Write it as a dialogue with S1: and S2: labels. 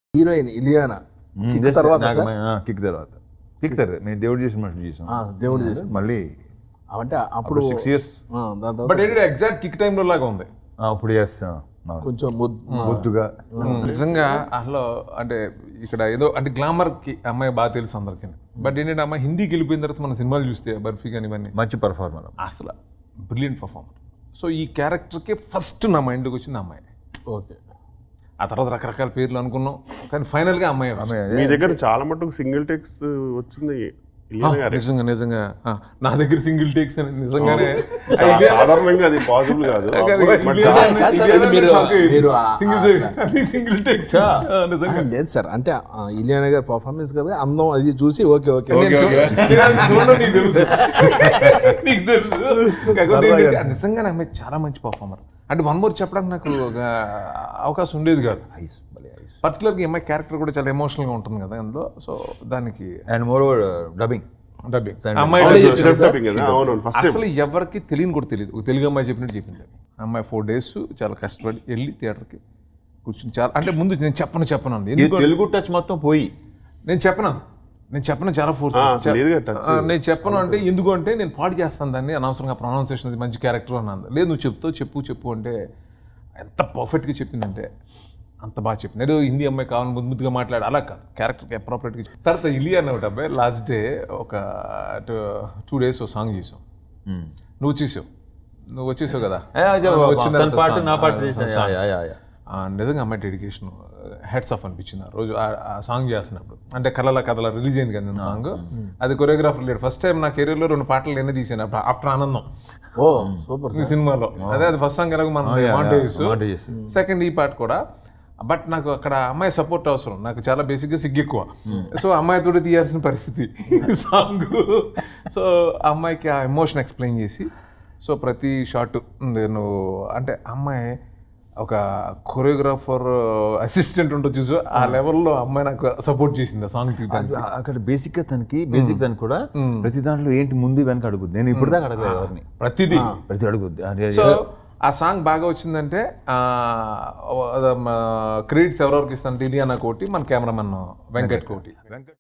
S1: Heroine Ileana kick తర్వాత sir
S2: kick తర్వాత kick తర్వాత మేము దేవుడు చేసిన మనుషులు చేసాం
S1: ఆ, దేవుడు చేసి
S2: మళ్ళీ
S1: అంటే అప్పుడు
S2: సిక్స్ ఇయర్స్
S1: ఆ, దాని తర్వాత
S3: బట్ ఏంటంటే ఎగ్జాక్ట్ కిక్ టైంలో లాగా ఉంది
S2: అప్పుడు ఎస్
S1: కొంచెం ముద్దు
S2: బొద్దుగా
S3: నిజంగా అసలు అంటే ఇక్కడ ఏదో అంటే గ్లామర్ కి అమ్మాయి బాగా తెలుసు అందరికి బట్ ఏంటంటే అమ్మాయి హిందీకి వెళ్ళిపోయిన తర్వాత మన సినిమాలు చూస్తే బర్ఫీ కానీ ఇవన్నీ
S2: మంచి పర్ఫార్మర్
S3: అసలు బ్రిలియంట్ పర్ఫార్మర్ సో ఈ క్యారెక్టర్కి ఫస్ట్ నా మైండ్కి వచ్చింది అమ్మాయి
S1: ఓకే
S3: ఆ తర్వాత రకరకాల పేర్లు అనుకున్నాం కానీ ఫైనల్గా అమ్మాయి వచ్చింది.
S4: మీ దగ్గర చాలా మటుకు సింగిల్ టెక్స్ వచ్చింది ఇలియానా గారే.
S3: నిజంగా నిజంగా ఆ, నా దగ్గర సింగిల్ టేక్స్ అని నిజంగానే
S4: సా- సాధారణంగా అది పాసిబుల్ కాదు
S1: కాదు సార్, అది మీరు- మీరు ఆ-
S3: సింగిల్ సింగిల్ టేక్స్ నిజంగా
S1: లేదు సార్ అంటే ఆ, ఇలియానా గారి పర్ఫార్మెన్స్ కదా అందం అది చూసి ఓకే ఓకే
S3: నేను చూ- నేను అది చూడడం నీకు తెలుసు నీకు తెలుసు కాకపోతే ఏంటంటే, నిజంగానే అమ్మాయి చాలా మంచి పర్ఫార్మర్ అంటే వన్ మోర్ చెప్పడానికి నాకు ఒక అవకాశం ఉండేది కాదు
S2: ఐస్ భలే ఐస్
S3: పర్టికులర్గా ఈ అమ్మాయి క్యారెక్టర్ కూడా చాలా ఎమోషనల్గా ఉంటుంది కదా అందులో సో దానికి
S2: and more over dubbing
S3: dubbing
S2: Thank you.
S3: అమ్మాయి
S4: సెల్ఫ్ టాపింగ్ కదా అవునవును ఫస్ట్
S3: అసలు ఎవరికి తెలియని కూడా తెలియదు ఒక తెలుగు అమ్మాయి చెప్పినట్టు చెప్పింది అమ్మాయి ఫోర్ డేస్ చాలా కష్టపడి వెళ్ళి థియేటర్కి కూర్చుని చాలా అంటే ముందు నేను చెప్పను చెప్పను అంది ఎందుకు
S2: తెలుగు టచ్ మొత్తం పోయి
S3: నేను చెప్పను నేను చెప్పను చాలా ఫోర్స్
S4: ఆ, అసలు లేదుగా touch.
S3: నేను చెప్పను అంటే ఎందుకు అంటే నేను పాడు చేస్తాను దాన్ని అనవసరంగా ప్రొనౌన్సియేషన్ అది మంచి క్యారెక్టర్ అన్నాను లేదు నువ్వు చెప్తావు చెప్పు చెప్పు అంటే ఎంత పర్ఫెక్ట్గా చెప్పిందంటే అంత బాగా చెప్పింది ఏదో హిందీ అమ్మాయి కావాలని ముద్దు ముద్దుగా మాట్లాడు అలా కాదు క్యారెక్టర్కి అప్రోప్రియట్గా చెప్పి తర్వాత ఇలి అన్న ఒకటి అబ్బాయి లాస్ట్ డే ఒక టూ డేస్ సాంగ్ చేసావు నువ్వు వచ్చేసావు నువ్వు వచ్చేసావు కదా
S2: ఏ, అదే,
S3: నువ్వు వచ్చిన
S2: తన
S3: తర్వాత
S2: పాట
S3: song,
S2: నా పాట
S3: ఆ,
S2: చేసిన
S3: song.
S2: Yeah, yeah, yeah.
S3: ఆ, నిజంగా అమ్మాయి డెడికేషన్ హెడ్స్ ఆఫ్ అనిపించింది ఆ రోజు ఆ- ఆ సాంగ్ చేస్తున్నప్పుడు అంటే కళల కథల రిలీజ్ అయింది కదా నేను సాంగ్ అది కొరియోగ్రాఫర్ లేడు ఫస్ట్ టైం నా కెరీర్లో రెండు పాటలు నేనే తీసాను ఆఫ్టర్ ఆనందం
S1: ఓ సూపర్
S3: ఈ సినిమాలో అదే అది ఫస్ట్ సాంగ్ ఎలాగో మనం
S2: yeah,
S3: మాంటేజ్
S2: montages.
S3: సెకండ్ ఈ పాట కూడా బట్ నాకు అక్కడ అమ్మాయి సపోర్ట్ అవసరం నాకు చాలా బేసిక్గా సిగ్గు ఎక్కువ సో అమ్మాయితో తీయాల్సిన పరిస్థితి సాంగ్ సో అమ్మాయికి ఆ ఎమోషన్ ఎక్స్ప్లెయిన్ చేసి సో ప్రతి షాట్ నేను అంటే అమ్మాయి ఒక కొరియోగ్రాఫర్ అసిస్టెంట్ ఉంటుంది చూసు ఆ లెవెల్లో అమ్మాయి నాకు సపోర్ట్ చేసింది ఆ సాంగ్ తీయడానికి
S2: అది అక్కడ బేసిక్ గా తనకి బేసిక్ తనకి కూడా ప్రతి దాంట్లో ఏంటి ముందు వెనక అడుగుద్ది నేను ఇప్పుడు దాకా అడగలేదు ఎవరిని
S3: ప్రతిదీ
S2: ప్రతి అడుగుద్ది అది
S3: సో ఆ సాంగ్ బాగా వచ్చిందంటే క్రెడిట్స్ ఎవరెవరికి ఇస్తానంటే ఇలియానా కోటి మన కెమెరామెన్ వెంకట్ కోటి